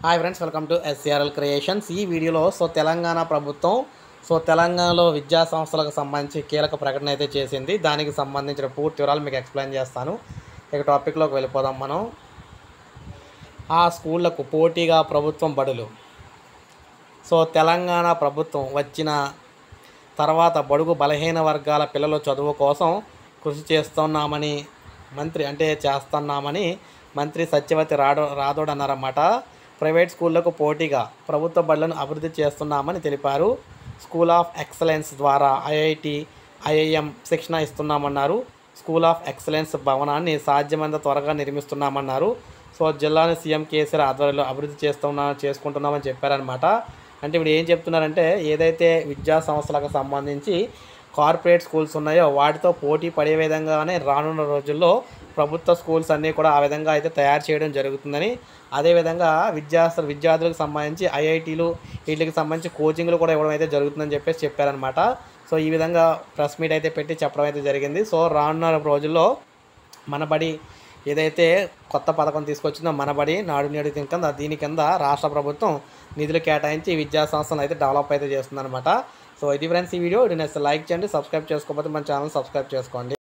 hi friends welcome to SRL creations ఈ వీడియోలో so Telangana ప్రభుత్వం సో తెలంగాణలో విద్యా సంస్థలకు సంబంధించి కీలక ప్రకటన అయితే చేసింది దానికి సంబంధించిన పూర్తి వివరాలు మీకు ఎక్స్ప్లెయిన్ చేస్తాను ఇక టాపిక్లోకి వెళ్ళిపోదాం మనం ఆ స్కూళ్లకు పోటీగా ప్రభుత్వం బడులు సో తెలంగాణ ప్రభుత్వం వచ్చిన తర్వాత బడుగు బలహీన వర్గాల పిల్లల చదువు కోసం కృషి చేస్తున్నామని మంత్రి అంటే చేస్తున్నామని మంత్రి సత్యవతి రాడో రాథోడ్ అన్నారన్నమాట ప్రైవేట్ స్కూళ్లకు పోటీగా ప్రభుత్వ బడులను అభివృద్ధి చేస్తున్నామని తెలిపారు స్కూల్ ఆఫ్ ఎక్సలెన్స్ ద్వారా ఐఐటి ఐఐఎం శిక్షణ ఇస్తున్నామన్నారు స్కూల్ ఆఫ్ ఎక్సలెన్స్ భవనాన్ని సాధ్యమైనంత త్వరగా నిర్మిస్తున్నామన్నారు సో జిల్లాని సీఎం కేసీఆర్ ఆధ్వర్యంలో అభివృద్ధి చేస్తున్నా చేసుకుంటున్నామని చెప్పారనమాట అంటే ఇప్పుడు ఏం చెప్తున్నారంటే ఏదైతే విద్యా సంస్థలకు సంబంధించి కార్పొరేట్ స్కూల్స్ ఉన్నాయో వాటితో పోటీ పడే విధంగానే రానున్న రోజుల్లో ప్రభుత్వ స్కూల్స్ అన్నీ కూడా ఆ విధంగా అయితే తయారు చేయడం జరుగుతుందని అదేవిధంగా విద్యా విద్యార్థులకు సంబంధించి ఐఐటీలు వీటికి సంబంధించి కోచింగ్లు కూడా ఇవ్వడం అయితే జరుగుతుందని చెప్పేసి చెప్పారనమాట సో ఈ విధంగా ప్రెస్ మీట్ అయితే పెట్టి చెప్పడం అయితే జరిగింది సో రానున్న రోజుల్లో మనబడి ఏదైతే కొత్త పథకం తీసుకొచ్చిందో మనబడి నాడు నేడు కింద దీని కింద రాష్ట్ర ప్రభుత్వం నిధులు కేటాయించి విద్యా సంస్థలు అయితే డెవలప్ అయితే చేస్తుందన్నమాట సో ఇది ఫ్రెండ్స్ ఈ వీడియో ఇది నెక్స్ట్ లైక్ చేయండి సబ్స్క్రైబ్ చేసుకోకపోతే మన ఛానల్ సబ్స్క్రైబ్ చేసుకోండి